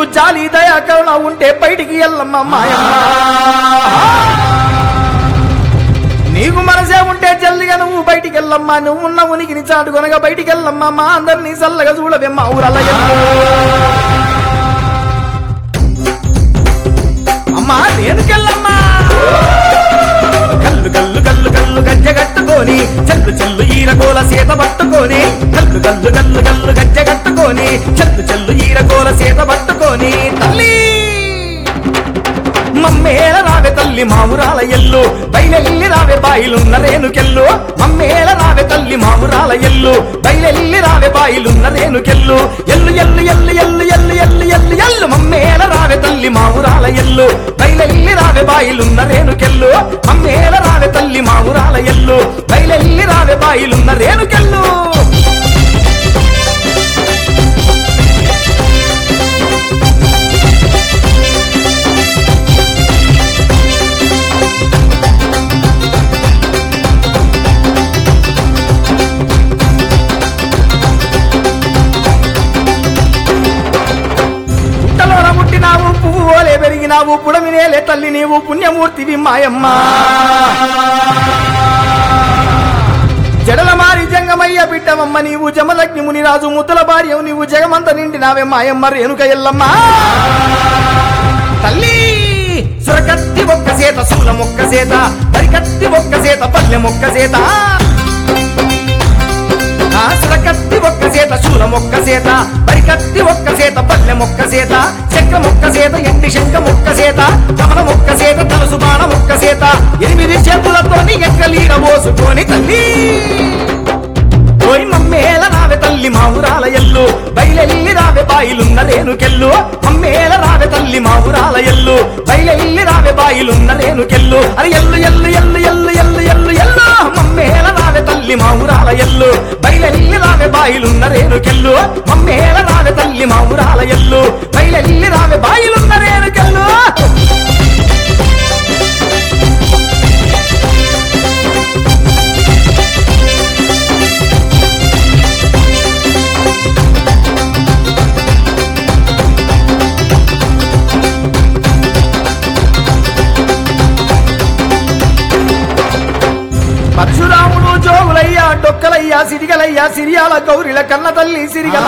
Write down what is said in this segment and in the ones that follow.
జాలి దయా కరుణ ఉంటే బయటికి ఎల్లమ్మ మాయమ్మ నీకు మనసే ఉంటే జల్లిగా నువ్వు బయటికి వెళ్ళమ్మా నువ్వు ఉన్న ఉనికిని చాటుకొనగా బయటికి వెళ్ళమ్మా మా అందరినీ చల్లగా చూడవే మా ఊరల్ల అమ్మా దేనికెళ్ళమ్మా కల్లు కల్లు కల్లు కల్లు గజ్జె కట్టుకొని చెల్లు చెల్లు ఈరగోల సీత పట్టుకొని కల్లు కల్లు కల్లు కల్లు గజ్జె కట్టుకొని చెల్లు చెల్లు ఈరగోల సీత పట్టుకొని తల్లి మమ్మేల రావే తల్లి మావురాల ఎల్లు బయలెల్లి రావే బాయిలున్న రేణుకెల్లు మమ్మేల రావే తల్లి మావురాల ఎల్లు బయలెల్లి రావే బాయిలున్న రేణుకెల్లు ఎల్లు ఎల్లు ఎల్లు ఎల్లు ఎల్లు ఎల్లు ఎల్లు ఎల్లు మమ్మేల రావే తల్లి మావురాల ఎల్లు బయలెల్లి రావే బాయిలున్న రేణుకెల్లు మమ్మేల రావే తల్లి మావురాల ఎల్లు బయలెల్లి రావే బాయిలున్న రేణుకెల్లు పుట్టలోన పుట్టినావు పువ్వు ఓలే పెరిగినావు పుడమినేలే తల్లి నీవు పుణ్యమూర్తివి మాయమ్మ జడల మారి జంగమయ్య బిడ్డవమ్మ నీవు జమలగ్ని మునిరాజు ముద్దుల భార్యవు నీవు జగమంత నిండినావే మాయమ్మ రేణుక ఎల్లమ్మ తల్లి సురకత్తి ఒక్క సేత సూల మొక్క సేత పరికత్తి ఒక్క సేత పల్లె మొక్క సేత ఆసరకత్తి ఒక్క సేత శూల మొక్క సేత పరికత్తి ఒక్క సేత పల్లె మొక్క సేత చెక్క మొక్క సేత ఎండి శంక మొక్క సేత కమల మొక్క సేత తలసు బాణ మొక్క సేత ఎనిమిది చేతులతోని ఎక్కలీర మోసుకొని తల్లి ఓయ్ మమ్మేల రావె తల్లి మావురాల ఎల్లు బయలెల్లి రావె బాయిలున్న రేణుకెల్లు మమ్మేల రావె తల్లి మావురాల ఎల్లు బయలెల్లి రావె బాయిలున్న రేణుకెల్లు అరే ఎల్లు ఎల్లు ఎల్లు ఎల్లు ఎల్లు ఎల్లు ఎల్లు మమ్మేల రావె తల్లి మావురాల ఎల్లు బయలెల్లి రావె బాయిలున్న రేణుకెల్లు మమ్మేల రావె తల్లి మావురాల ఎల్లు బయలెల్లి రావె బాయిలున్న రేణుకెల్లు పరశురాముడు జోగులయ్యా డొక్కలయ్యా సిరిగలయ్యా సిరియాల గౌరిల కన్న తల్లి సిరిగల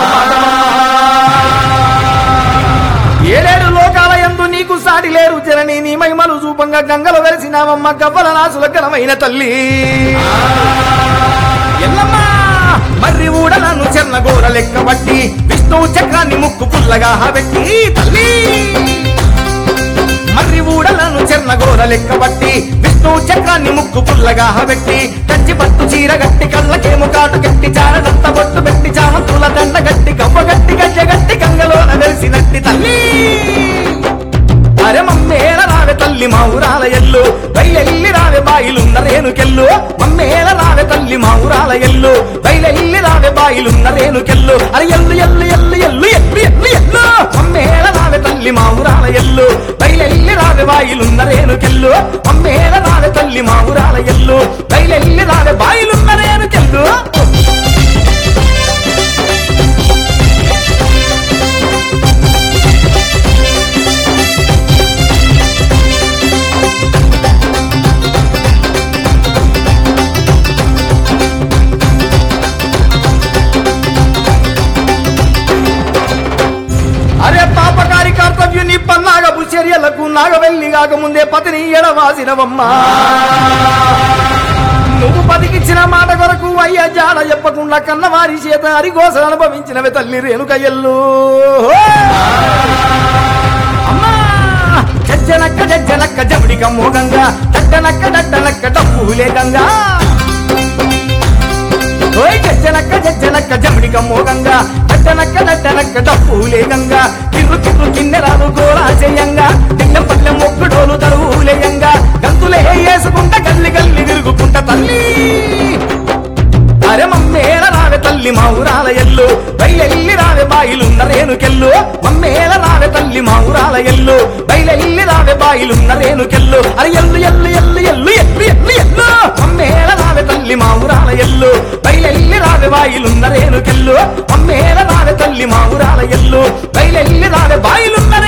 ఏడేడు లోకాల యందు నీకు సాటి లేరు జనని నీ మహిమలు చూపంగా గంగలు వెలిసినావమ్మ గవ్వల నాసుల ఘనమైన తల్లి ఎల్లమ్మ మర్రి ఊడలను చెన్నగోర లెక్క బట్టి విష్ణువు చక్రాన్ని ముక్కు పుల్లగా పెట్టి తల్లి మర్రి ఊడలను చెన్నగోర లెక్క బట్టి విష్ణు చక్రాన్ని ముక్కు పుల్లగా పెట్టి కంచి పట్టు చీర గట్టి కళ్ళకేము కాటు గట్టి చారదంత బొట్టు పెట్టి చామంతుల దండ గట్టి గవ్వ గట్టి గజ్జ గట్టి గంగలోన వెలిసినట్టి తల్లి అరే మమ్మేల రావే తల్లి మా ఊరాల ఎల్లు బయలెల్లి రావే బాయిలున్న రేణుకెల్లు మమ్మేల రావే తల్లి మా ఊరాల ఎల్లు బయలెల్లి రావే బాయిలున్న రేణుకెల్లు అరే ఎల్లు ఎల్లు ఎల్లు ఎల్లు ఎల్లు ఎల్లు ఎల్లు మమ్మేల రావే తల్లి మా ఊరాల ఎల్లు బయలెల్లి రావే బాయిలున్న రేణుకెల్లు మమ్మేల రావే తల్లి మా ఊరాల ఎల్లు బయలెల్లి రావే బాయిలున్న రేణుకెల్లు అరే పాపకారి కర్తవ్యుని పన్నాగపు చర్యలకు నాగవెల్లి కాకముందే పతిని ఎడవాసినవమ్మా నువ్వు పతికిచ్చిన మాట కొరకు అయ్యా జాడ చెప్పకుండా కన్నవారి చేత అరిగోస అనుభవించినవి తల్లి రేణుకయ్యల్లు అమ్మా జజ్జనక్క జజ్జనక్క జమిడిక మోగంగా దడ్డనక్క దడ్డనక్క డబ్బులే గంగా ఓయ్ జజ్జనక్క జజ్జనక్క జమిడిక మోగంగా దడ్డనక్క దడ్డనక్క డబ్బులే గంగా కిర్రు కిర్రు కిన్నెరాలు గోళా చేయంగా దిన్నె పల్లె మొక్కుడోలు తరువులేయంగా గంతులే వేసుకుంట గల్లి గల్లి విరుగుకుంట తల్లి అరే మమ్మేల రావే తల్లి మా ఊరాల ఎల్లు బయలెల్లి రావే బాయిలున్న రేణుకెల్లు మమ్మేల రావే తల్లి మా ఊరాల ఎల్లు బయలెల్లి రావే బాయిలున్న రేణుకెల్లు అరే ఎల్లు ఎల్లు ఎల్లు ఎల్లు ఎల్లు ఎల్లు ఎల్లు మమ్మేల రావే తల్లి మా ఊరాల ఎల్లు బయలెల్లి రావే బాయిలున్న రేణుకెల్లు మమ్మేల రావే తల్లి మా ఊరాల ఎల్లు బయలెల్లి రావే బాయిలున్న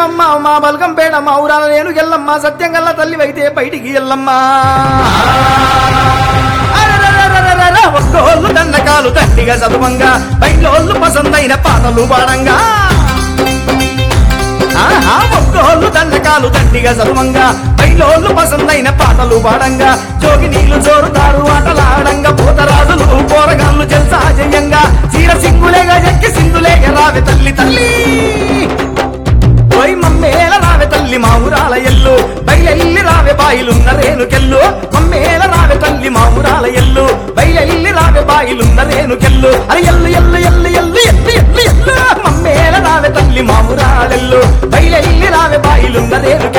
ఎల్లమ్మ మా బల్గం పేడ మా ఊరాల నేను ఎల్లమ్మ సత్యం గల్ల తల్లి అయితే బయటికి ఎల్లమ్మా అరెరెరెరెరెరె, ఒక్కోళ్ళు దండకాలు దండిగా చదువంగా బయటోళ్ళు పసందైన పాటలు పాడంగా ఆహా, ఒక్కోళ్ళు దండకాలు దండిగా చదువంగా బయటోళ్ళు పసందైన పాటలు పాడంగా జోగి నీళ్లు జోరుతారు ఆటలాడంగా పోతరాజులు పోరగాళ్ళు జల్సా జయంగా చీర సింగులేగా ఎక్కి సింగులేగా రావే తల్లి తల్లి ఓయ్ మమ్మేల రావే తల్లి మా ఊరాల ఎల్లు బయలెల్లి రావే బాయిలున్న రేణుకెల్లు మమ్మేల రావే తల్లి మా ఊరాల ఎల్లు బయలెల్లి రావే బాయిలున్న రేణుకెల్లు అరే ఎల్లు ఎల్లు ఎల్లు ఎల్లు ఎల్లు ఎల్లు ఎల్లు మమ్మేల రావే తల్లి మా ఊరాలెల్లు బయలెల్లి రావే బాయిలున్న రేణుకెల్లు